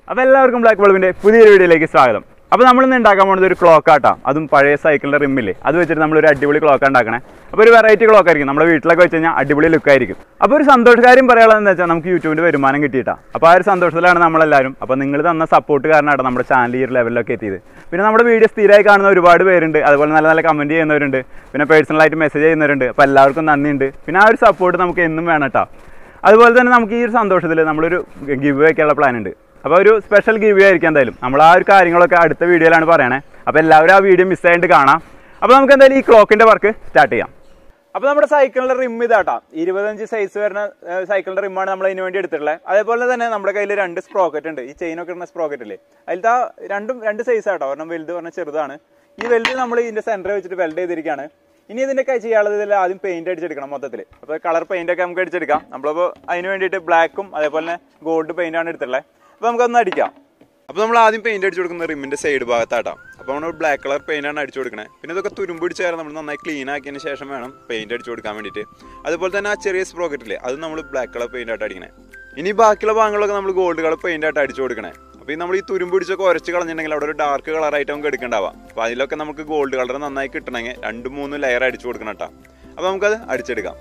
അപ്പോൾ എല്ലാവർക്കും ബ്ലാക്ക് ബൾബിന്റെ പുതിയൊരു വീഡിയോയിലേക്ക് സ്വാഗതം അപ്പോൾ നമ്മൾ ഇന്ന് ഉണ്ടാക്കാൻ പോകുന്നത് ഒരു ക്ലോക്ക് ആട്ടാ അതും പഴയ സൈക്കിളിന്റെ റിമ്മില്ലേ അത് വെച്ചിട്ട് നമ്മൾ ഒരു അടിപൊളി ക്ലോക്ക് ഉണ്ടാക്കണേ അപ്പോൾ ഒരു വെറൈറ്റി ക്ലോക്ക് ആയിരിക്കും നമ്മുടെ വീട്ടിലൊക്കെ വെച്ച് കഴിഞ്ഞാൽ അടിപൊളി ലുക്ക് ആയിരിക്കും അപ്പോൾ ഒരു സന്തോഷകാര്യം പറയാനുള്ളതെന്ന് വെച്ചാൽ നമുക്ക് യൂട്യൂബിന്റെ വരുമാനം കിട്ടിയിട്ടാ അപ്പോൾ ആ ഒരു സന്തോഷത്തിലാണ് നമ്മളെല്ലാവരും അപ്പോൾ നിങ്ങൾ തന്ന സപ്പോർട്ട് കാരണമാണ് നമ്മുടെ ചാനൽ ഈ ഒരു ലെവലിലൊക്കെ എത്തിയത് പിന്നെ നമ്മുടെ വീഡിയോ സ്ഥിരമായി കാണുന്ന ഒരുപാട് പേരുണ്ട് അതുപോലെ നല്ല നല്ല കമന്റ് ചെയ്യുന്നവരുണ്ട് പിന്നെ പേഴ്സണലായിട്ട് മെസ്സേജ് ചെയ്യുന്നവരുണ്ട് അപ്പോൾ എല്ലാവർക്കും നന്ദിയുണ്ട് പിന്നെ ആ ഒരു സപ്പോർട്ട് നമുക്ക് എന്നും വേണം കേട്ടോ അതുപോലെ തന്നെ നമുക്ക് ഈ ഒരു സന്തോഷത്തിൽ നമ്മളൊരു ഗിവ് വയ്ക്കാനുള്ള പ്ലാൻ ഉണ്ട് അപ്പോൾ ഒരു സ്പെഷ്യൽ ഗിവ് ആയിരിക്കും എന്തായാലും നമ്മൾ ആ ഒരു കാര്യങ്ങളൊക്കെ അടുത്ത വീഡിയോയിലാണ് പറയണേ അപ്പോൾ എല്ലാവരും ആ വീഡിയോ മിസ് ആയിട്ട് കാണാം അപ്പോൾ നമുക്ക് എന്തായാലും ഈ ക്ലോക്കിന്റെ വർക്ക് സ്റ്റാർട്ട് ചെയ്യാം അപ്പോൾ നമ്മുടെ സൈക്കിളിന്റെ റിം ഇതാട്ടാ ഇരുപത്തഞ്ച് സൈസ് വരുന്ന ഏഹ്, സൈക്കിളിന്റെ റിമ്മാണ് നമ്മൾ അതിന് വേണ്ടി എടുത്തിട്ടുള്ളത് അതേപോലെ തന്നെ നമ്മുടെ കയ്യിൽ രണ്ട് സ്പ്രോക്കറ്റ് ഉണ്ട് ഈ ചെയിനൊക്കെ ഇടുന്ന സ്പ്രോക്കറ്റ് ഇല്ലേ അതിലത്തെ ആ രണ്ടും രണ്ട് സൈസ് ആട്ടോ ഒരെണ്ണം വലുത് പറഞ്ഞാൽ ചെറുതാണ് ഈ വലുത് നമ്മൾ ഇതിന്റെ സെന്റർ വെച്ചിട്ട് വെൽഡ് ചെയ്തിരിക്കുകയാണ് ഇനി ഇതിന്റെ കൈ ചെയ്യാനുള്ളത് ഇതിൽ ആദ്യം പെയിന്റ് അടിച്ചെടുക്കണം മൊത്തത്തിൽ അപ്പോൾ കളർ പെയിന്റ് ഒക്കെ നമുക്ക് അടിച്ചെടുക്കാം നമ്മളിപ്പോൾ അതിന് വേണ്ടിയിട്ട് ബ്ലാക്കും അതേപോലെ തന്നെ ഗോൾഡ് പെയിന്റ് ആണ് എടുത്തിട്ടുള്ളത് അപ്പോൾ നമുക്കൊന്ന് അടിക്കാം അപ്പോൾ നമ്മൾ ആദ്യം പെയിന്റ് അടിച്ചു കൊടുക്കുന്നത് റിമ്മിന്റെ സൈഡ് ഭാഗത്താട്ടാ അപ്പോൾ നമ്മൾ ബ്ലാക്ക് കളർ പെയിന്റ് ആണ് അടിച്ചു കൊടുക്കണേ പിന്നെ ഇതൊക്കെ തുരുമ്പ് പിടിച്ച് കയറാൻ നമ്മൾ നന്നായി ക്ലീൻ ആക്കിയതിന് ശേഷം വേണം പെയിന്റ് അടിച്ചു കൊടുക്കാൻ വേണ്ടിയിട്ട് അതുപോലെ തന്നെ ആ ചെറിയ സ്പ്രോക്കറ്റില്ലേ അത് നമ്മൾ ബ്ലാക്ക് കളർ പെയിന്റ് ആയിട്ട് അടിക്കണേ ഇനി ബാക്കിയുള്ള ഭാഗങ്ങളൊക്കെ നമ്മൾ ഗോൾഡ് കളർ പെയിന്റ് ആയിട്ട് അടിച്ചു കൊടുക്കണേ അപ്പോൾ ഈ നമ്മൾ ഈ തുരുമ്പ് പിടിച്ചൊക്കെ ഉരച്ച് കളഞ്ഞിട്ടുണ്ടെങ്കിൽ അവിടെ ഒരു ഡാർക്ക് കളറായിട്ട് നമുക്ക് എടുക്കേണ്ടാവാം അപ്പോൾ അതിലൊക്കെ നമുക്ക് ഗോൾഡ് കളർ നന്നായി കിട്ടണമെങ്കിൽ രണ്ട് മൂന്ന് ലെയർ അടിച്ചു കൊടുക്കണം കേട്ടോ അപ്പോൾ നമുക്കത് അടിച്ചെടുക്കാം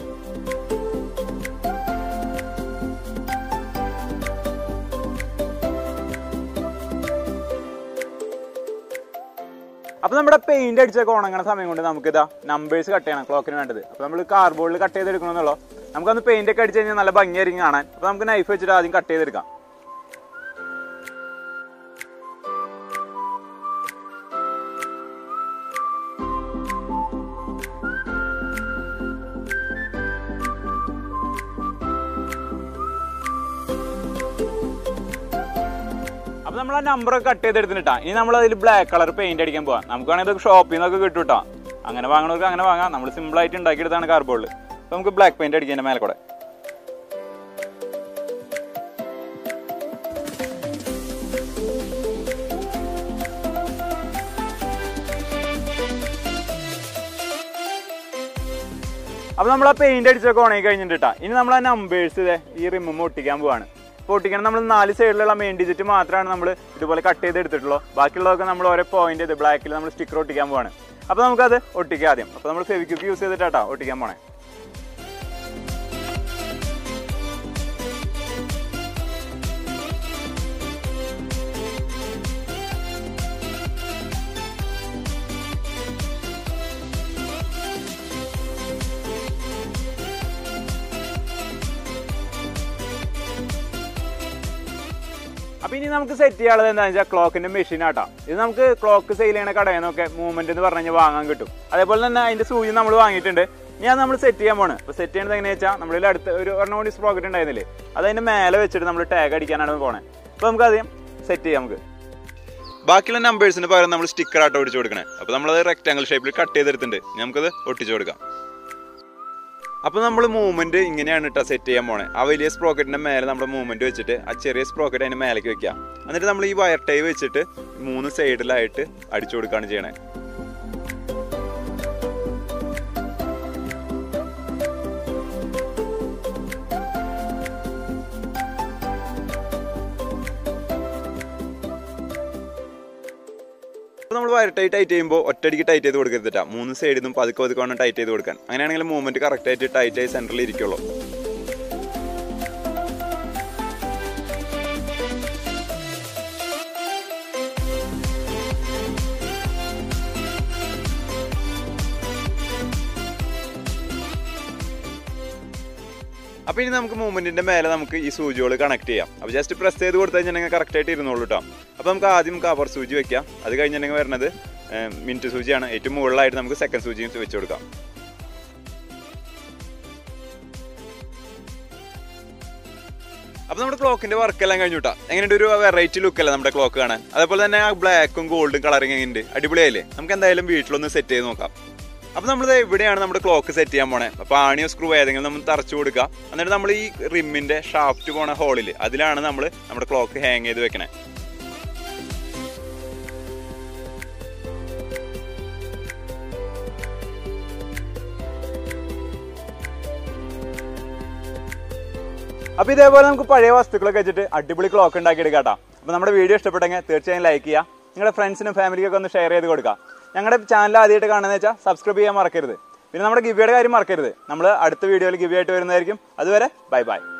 അപ്പൊ നമ്മുടെ പെയിന്റ് അടിച്ചൊക്കെ ഉണങ്ങണ സമയം കൊണ്ട് നമുക്ക് ഇതാ നമ്പേഴ്സ് കട്ട് ചെയ്യണം ക്ലോക്കിന് വേണ്ടത് അപ്പൊ നമ്മൾ കാർബോർഡിൽ കട്ട് ചെയ്തെടുക്കണമെന്നുള്ളൂ നമുക്കൊന്ന് പെയിന്റ് ഒക്കെ അടിച്ച് കഴിഞ്ഞാൽ നല്ല ഭംഗിയായിരിക്കും കാണാൻ അപ്പൊ നമുക്ക് നൈഫ് വെച്ചിട്ട് ആദ്യം കട്ട് ചെയ്തെടുക്കാം അപ്പൊ നമ്മൾ ആ നമ്പർ ഒക്കെ കട്ട് ചെയ്തെടുത്തിട്ടാ ഇനി നമ്മൾ അതിൽ ബ്ലാക്ക് കളർ പെയിന്റ് അടിക്കാൻ പോവാം നമുക്ക് വേണമെങ്കിൽ ഇതൊക്കെ ഷോപ്പിൽ നിന്നൊക്കെ കിട്ടും കേട്ടോ അങ്ങനെ വാങ്ങണവർക്ക് അങ്ങനെ വാങ്ങാം നമ്മൾ സിമ്പിൾ ആയിട്ട് ഉണ്ടാക്കിയെടുത്താണ് കാർബോർഡിൽ അപ്പൊ നമുക്ക് ബ്ലാക്ക് പെയിന്റ് അടിക്കാൻ മേലെ കൂടെ അപ്പൊ നമ്മൾ ആ പെയിന്റ് അടിച്ചൊക്കെ ഉണങ്ങി കഴിഞ്ഞിട്ടാ ഇനി നമ്മൾ ആ നമ്പേഴ്സ് ഈ റിമ്മ് ഒട്ടിക്കാൻ പോവാണ് അപ്പോൾ ഒട്ടിക്കണം നമ്മൾ നാല് സൈഡിലുള്ള മെയിൻ ഡിജിറ്റ് മാത്രമാണ് നമ്മൾ ഇതുപോലെ കട്ട് ചെയ്ത് എടുത്തിട്ടുള്ളൂ ബാക്കിയുള്ളതൊക്കെ നമ്മൾ ഓരോ പോയിന്റ് ചെയ്ത് ബ്ലാക്കിൽ നമ്മൾ സ്റ്റിക്കർ ഒട്ടിക്കാൻ പോവാണ് അപ്പോൾ നമുക്കത് ഒട്ടിക്കാം ആദ്യം അപ്പോൾ നമ്മൾ ഫെവിക്വിക്ക് യൂസ് ചെയ്തിട്ടാ ഒട്ടിക്കാൻ പോണേ അപ്പൊ ഇനി നമുക്ക് സെറ്റ് ചെയ്യാനുള്ളത് എന്താണെന്ന് വെച്ചാൽ ക്ലോക്കിന്റെ മെഷീൻ ആട്ടാ ഇത് നമുക്ക് ക്ലോക്ക് സെയിൽ ചെയ്യണ കടയിൽ നിന്നൊക്കെ മൂവ്മെന്റ് എന്ന് പറഞ്ഞു കഴിഞ്ഞാൽ വാങ്ങാൻ കിട്ടും അതേപോലെ തന്നെ അതിന്റെ സൂചി നമ്മൾ വാങ്ങിയിട്ടുണ്ട് ഞാൻ നമ്മൾ സെറ്റ് ചെയ്യാൻ പോണ് അപ്പൊ സെറ്റ് ചെയ്യണത് എങ്ങനെയാ വെച്ചാൽ നമ്മളിൽ അടുത്ത് ഒരു ഒരെണ്ണം കൂടി സ്പ്രോക്കറ്റ് ഉണ്ടായിരുന്നില്ലേ അത് അതിന്റെ മേലെ വെച്ചിട്ട് നമ്മൾ ടാഗ് അടിക്കാനാണ് പോണേ അപ്പൊ നമുക്ക് ആദ്യം സെറ്റ് ചെയ്യാം നമുക്ക് ബാക്കിയുള്ള നമ്പേഴ്സിന് പകരം നമ്മൾ സ്റ്റിക്കർ ആട്ടോ ഒടിച്ചു കൊടുക്കണേ അപ്പൊ നമ്മളത് റെക്ടാങ്കിൾ ഷേപ്പിൽ കട്ട് ചെയ്തെടുത്തിട്ടുണ്ട് ഇനി നമുക്കത് ഒട്ടിച്ചു കൊടുക്കാം അപ്പോൾ നമ്മൾ മൂവ്മെന്റ് ഇങ്ങനെയാണ് കേട്ടോ സെറ്റ് ചെയ്യാൻ പോണേ ആ വലിയ സ്പ്രോക്കറ്റിന്റെ മേലെ നമ്മുടെ മൂവ്മെന്റ് വെച്ചിട്ട് ആ ചെറിയ സ്പ്രോക്കറ്റ് അതിന് മേലേക്ക് വെക്കാം എന്നിട്ട് നമ്മൾ ഈ വയർ ടൈ വെച്ചിട്ട് മൂന്ന് സൈഡിലായിട്ട് അടിച്ചു കൊടുക്കുകയാണ് ചെയ്യണേ നമ്മൾ വയർ ടൈറ്റ് ടൈറ്റ് ചെയ്യുമ്പോൾ ഒറ്റയടിക്ക് ടൈറ്റ് ചെയ്ത് കൊടുക്കരുതിട്ടാ മൂന്ന് സൈഡിൽ നിന്നും പതുക്കെ പതുക്കെ വേണം ടൈറ്റ് ചെയ്ത് കൊടുക്കാൻ അങ്ങനെയാണെങ്കിൽ മൂവ്മെന്റ് കറക്റ്റ് ആയിട്ട് ടൈറ്റ് ആയി സെന്ററിൽ ഇരിക്കുള്ളൂ അപ്പൊ ഇനി നമുക്ക് മൂവ്മെന്റിന്റെ മേലെ നമുക്ക് ഈ സൂചികൾ കണക്ട് ചെയ്യാം അപ്പൊ ജസ്റ്റ് പ്രസ് ചെയ്ത് കൊടുത്തു കഴിഞ്ഞിട്ടുണ്ടെങ്കിൽ കറക്റ്റ് ആയിട്ട് ഇരുന്നോളൂ കേട്ടോ അപ്പൊ നമുക്ക് ആദ്യം കവർ സൂചി വെക്കാം അത് കഴിഞ്ഞിട്ടുണ്ടെങ്കിൽ വരുന്നത് മിനിറ്റ് സൂചിയാണ് ഏറ്റവും മുകളിലായിട്ട് നമുക്ക് സെക്കൻഡ് സൂചിയും വെച്ച് കൊടുക്കാം അപ്പൊ നമ്മുടെ ക്ലോക്കിന്റെ വർക്ക് എല്ലാം കഴിഞ്ഞുട്ടാ എങ്ങനെയുണ്ട് ഒരു വെറൈറ്റി ലുക്ക് അല്ലേ നമ്മുടെ ക്ലോക്ക് കാണാൻ അതേപോലെ തന്നെ ആ ബ്ലാക്കും ഗോൾഡും കളറിങ് എങ്ങനെയുണ്ട് അടിപൊളിയായില്ലേ നമുക്ക് എന്തായാലും വീട്ടിലൊന്ന് സെറ്റ് ചെയ്ത് നോക്കാം അപ്പൊ നമ്മളിത് ഇവിടെയാണ് നമ്മുടെ ക്ലോക്ക് സെറ്റ് ചെയ്യാൻ പോണേ അപ്പൊ ആണിയോ സ്ക്രൂ ഏതെങ്കിലും നമ്മൾ തറച്ചു കൊടുക്കുക എന്നിട്ട് നമ്മൾ ഈ റിമ്മിന്റെ ഷാഫ്റ്റ് പോണ ഹോളിൽ അതിലാണ് നമ്മൾ നമ്മുടെ ക്ലോക്ക് ഹാങ് ചെയ്ത് വെക്കണേ അപ്പൊ ഇതേപോലെ നമുക്ക് പഴയ വസ്തുക്കളൊക്കെ വെച്ചിട്ട് അടിപൊളി ക്ലോക്ക് ഉണ്ടാക്കി എടുക്കാട്ടാ അപ്പോൾ നമ്മുടെ വീഡിയോ ഇഷ്ടപ്പെട്ടെങ്കിൽ തീർച്ചയായും ലൈക്ക് ചെയ്യുക നിങ്ങളുടെ ഫ്രണ്ട്സിനും ഫാമിലിക്കൊക്കെ ഒന്ന് ഷെയർ ചെയ്ത് കൊടുക്കുക ഞങ്ങളുടെ ചാനൽ ആദ്യമായിട്ട് കാണുന്നത് വെച്ചാൽ സബ്സ്ക്രൈബ് ചെയ്യാൻ മറക്കരുത് പിന്നെ നമ്മുടെ ഗിവിയുടെ കാര്യം മറക്കരുത് നമ്മൾ അടുത്ത വീഡിയോയിൽ ഗിവി ആയിട്ട് വരുന്നതായിരിക്കും അതുവരെ ബൈ ബൈ